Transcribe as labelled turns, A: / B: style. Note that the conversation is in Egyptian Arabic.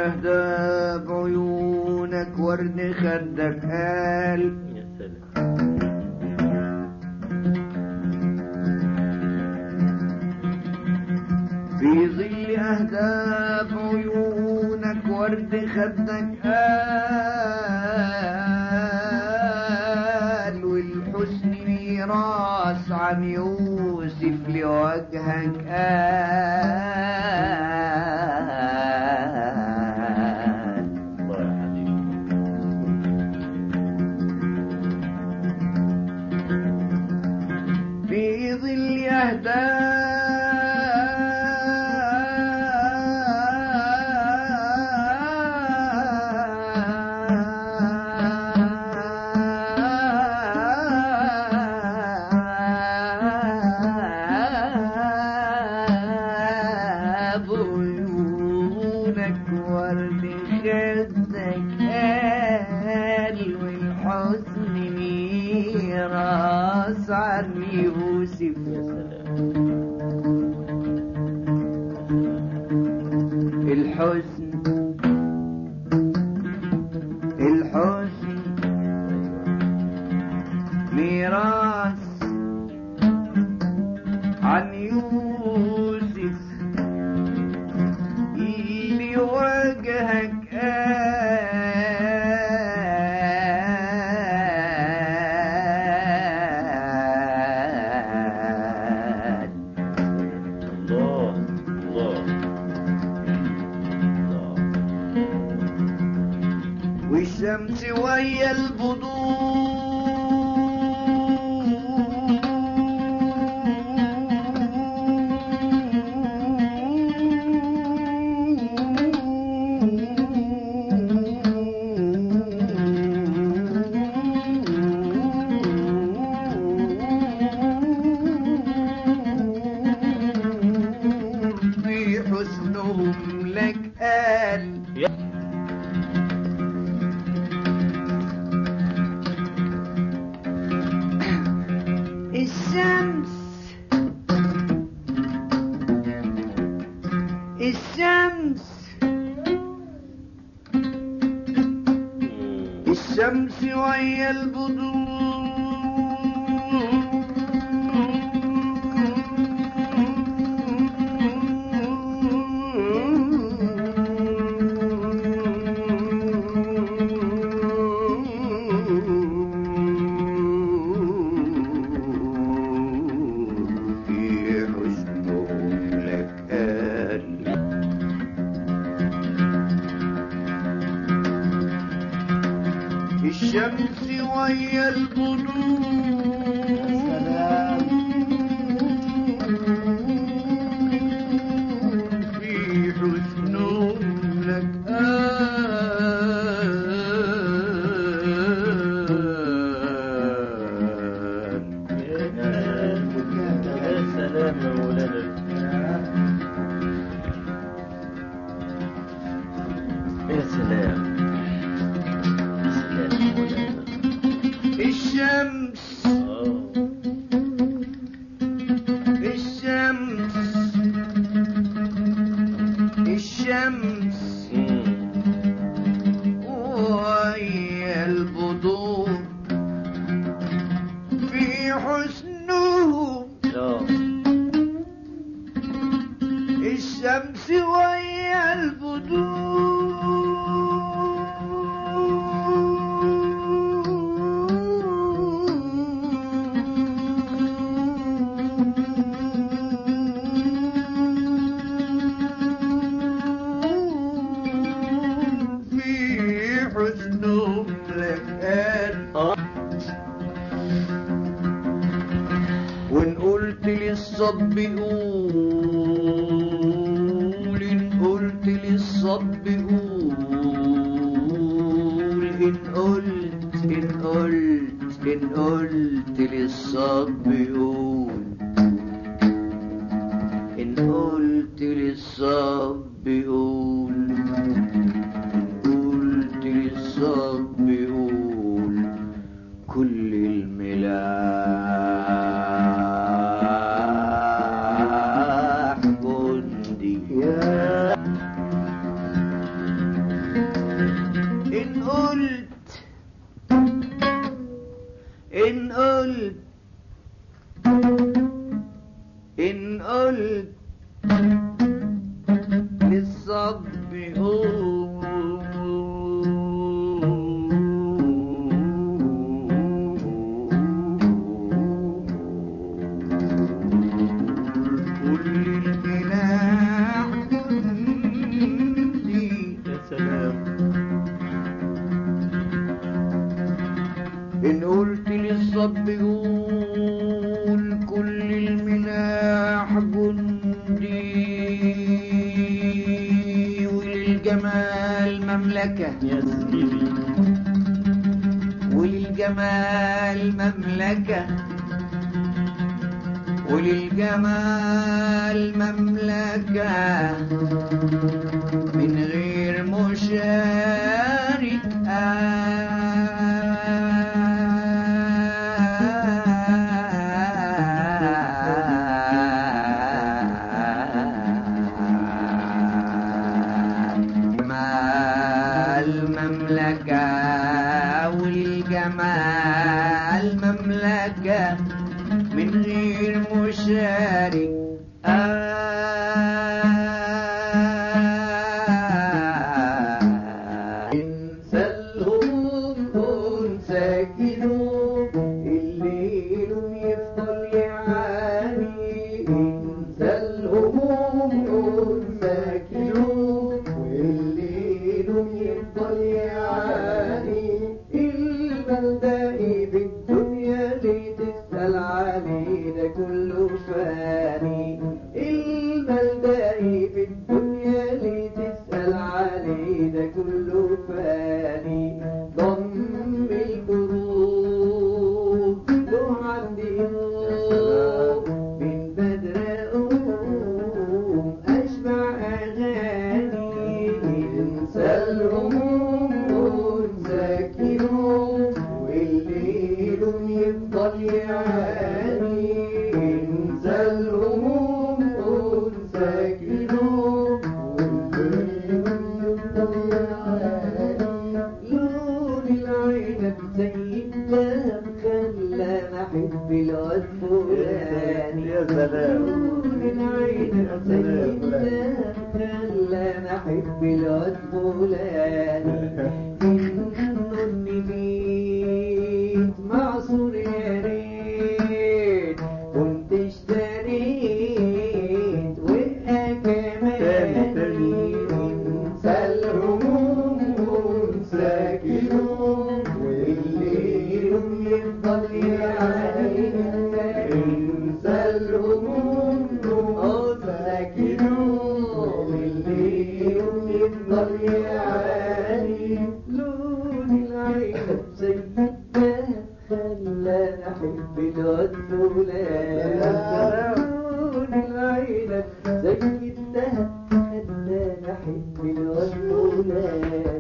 A: يهدى بعيونك ورد خدك قال
B: يا سلام
A: في ظل أهداف عيونك ورد خدك قال والحسن ميراث عن يوسف لوجهك قال
B: الله يا حبيبي
A: في ظل أهداف عيونك ورد خدك قال والحزن ميراث عن يوسف
B: يا سلام
A: الحزن الحزن ميراث عن يوسف اللي وجهك قال
B: الله الله الله
A: والشمس ويا البدور في حسنهم لك قال
B: يا
A: الشمس الشمس
B: مم.
A: الشمس وهي البدور في حسنهم لك قال الشمس وهي البدور في حسنهم لك
B: يا سلام يا مولانا يا سلام يا سلام يا مولانا
A: الشمس
B: آه.
A: الشمس الشمس
B: مم.
A: وهي البدور في حسنهم
B: آه.
A: الشمس وهي البدور في حسنهم لك
B: آه.
A: وان قلت للصب قول ان قلت للصب قول ان قلت ان قلت ان قلت للصب قول ان قلت للصب قول قلت للصب قول كل الملاح جندي قلت إن قلت للصب كل الجناح جندي
B: يا سلام
A: إن قلت للصب قول كل المناح جندي وللجمال مملكة
B: يا سيدي
A: وللجمال مملكة وللجمال مملكة من غير مشارك جمال مملكة والجمال مملكة من غير مشارك انسى الهموم انسى كيلو الليل يفضل يعاني انسى الهموم انسى كيلو والليل يفضل يعاني البلدائي بالدنيا ليه تسأل علينا كله فاني البلدائي بالدنيا ليه تسأل علينا كله فاني ضم القلوب له عندي نور من بدر أقوم أشبع أغاني انسى الهموم انسى كيلوم والليل يفضل يعاني انسى الهموم انسى كيلوم والليل يفضل يعاني لون العنب زي الدهب خلاني احب الواد فلاني
B: يا سلام.
A: لون العنب زي الدهب خلاني احب الواد فلاني إنه النبيت معصور يا ريت كنت اشتريت وقع كمان انسى الهموم وانسى كيلوم والليل يفضل يعاني انسى الهموم وانسى كيلوم والليل يفضل يعاني لون العين زي الدهب خلاني احب الواد فلان لون العين زي الدهب خلاني احب الواد فلان